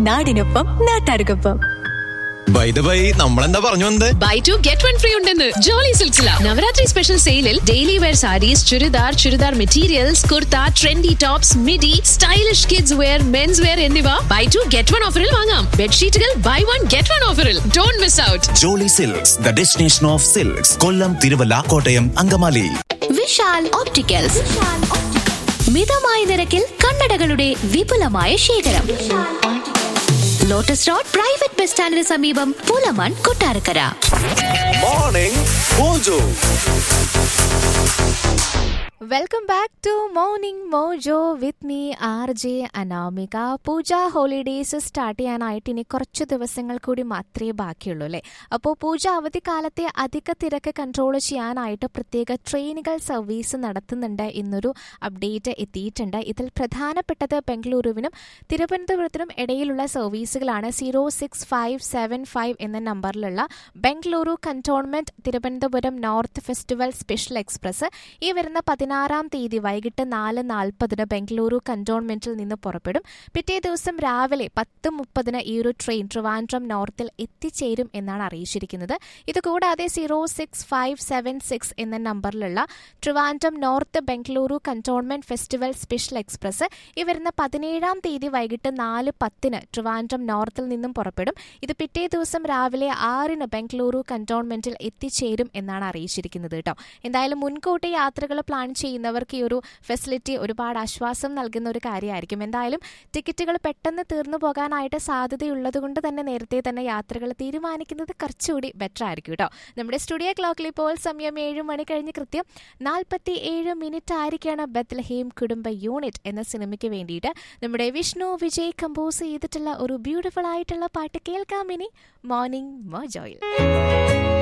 നാടിനൊപ്പം നാട്ടാർക്കൊപ്പം by the by നമ്മളെന്താ പറഞ്ഞു വന്നത് buy two get one free ഉണ്ടെന്ന് ജോളി സിൽസില നവരാത്രി സ്പെഷ്യൽ സെയിലിൽ daily wear saris churidar churidar materials kurta trendy tops midi stylish kids wear men's wear എന്നിവ ബൈ ടു ഗെറ്റ് വൺ ഓഫറിൽ വാങ്ങാം ബെഡ്ഷീറ്റുകൾ ബൈ വൺ ഗെറ്റ് വൺ ഓഫറിൽ don't miss out Jolly silks the destination of silks Kollam Thiruvalla Kottayam Angamaly Vishal opticals മിതമായ നിരക്കിൽ കണ്ണടകളുടെ വിപുലമായ ശേഖരം ലോട്ടസ് റോഡ് പ്രൈവറ്റ് ബസ് സ്റ്റാൻഡിന് സമീപം Pulamon Kottarakkara morning mojo welcome back to morning mojo with me R J Anamika Pooja holidays start ചെയ്യാനായിട്ട് ഇനി കുറച്ച് ദിവസങ്ങൾ കൂടി മാത്രമേ ബാക്കിയുള്ളൂ അല്ലേ അപ്പോൾ പൂജ അവധിക്കാലത്തെ അധിക തിരക്ക് കൺട്രോൾ ചെയ്യാനായിട്ട് പ്രത്യേക ട്രെയിനുകൾ സർവീസ് നടത്തുന്നുണ്ട് എന്നൊരു അപ്ഡേറ്റ് എത്തിയിട്ടുണ്ട് ഇതിൽ പ്രധാനപ്പെട്ടത് ബംഗളൂരുവിനും തിരുവനന്തപുരത്തിനും ഇടയിലുള്ള സർവീസുകളാണ് zero six five seven five എന്ന നമ്പറിലുള്ള Bengaluru cantonment Thiruvananthapuram north festival special express ഈ വരുന്ന പതിനാറാം തീയതി വൈകിട്ട് നാല് നാൽപ്പതിന് ബംഗളൂരു കന്റോൺമെന്റിൽ നിന്ന് പുറപ്പെടും പിറ്റേ ദിവസം രാവിലെ പത്ത് മുപ്പതിന് ഈ ഒരു ട്രെയിൻ ട്രിവാൻഡ്രം നോർത്തിൽ എത്തിച്ചേരും എന്നാണ് അറിയിച്ചിരിക്കുന്നത് ഇതുകൂടാതെ zero six five seven six എന്ന നമ്പറിലുള്ള Trivandrum north Bengaluru cantonment festival special express ഈ വരുന്ന പതിനേഴാം തീയതി വൈകിട്ട് നാല് പത്തിന് ട്രിവാൻഡ്രം നോർത്തിൽ നിന്നും പുറപ്പെടും ഇത് പിറ്റേ ദിവസം രാവിലെ ആറിന് ബംഗളൂരു കന്റോൺമെന്റിൽ എത്തിച്ചേരും എന്നാണ് അറിയിച്ചിരിക്കുന്നത് കേട്ടോ എന്തായാലും മുൻകൂട്ടി യാത്രകൾ പ്ലാൻ ചെയ്യുന്നവർക്ക് ഈ ഒരു ഫെസിലിറ്റി ഒരുപാട് ആശ്വാസം നൽകുന്ന ഒരു കാര്യമായിരിക്കും എന്തായാലും ടിക്കറ്റുകൾ പെട്ടെന്ന് തീർന്നു പോകാനായിട്ട് സാധ്യതയുള്ളത് കൊണ്ട് തന്നെ നേരത്തെ തന്നെ യാത്രകൾ തീരുമാനിക്കുന്നത് കുറച്ചുകൂടി ബെറ്റർ ആയിരിക്കും കേട്ടോ നമ്മുടെ സ്റ്റുഡിയോ ക്ലോക്കിൽ ഇപ്പോൾ സമയം ഏഴ് മണി കഴിഞ്ഞ് കൃത്യം നാൽപ്പത്തി ഏഴ് മിനിറ്റ് ആയിരിക്കാണ് ബത്ലഹേം കുടുംബ യൂണിറ്റ് എന്ന സിനിമയ്ക്ക് വേണ്ടിയിട്ട് നമ്മുടെ വിഷ്ണു വിജയ് കമ്പോസ് ചെയ്തിട്ടുള്ള ഒരു ബ്യൂട്ടിഫുൾ ആയിട്ടുള്ള പാട്ട് കേൾക്കാം ഇനി മോർണിംഗ് മോജോയിൽ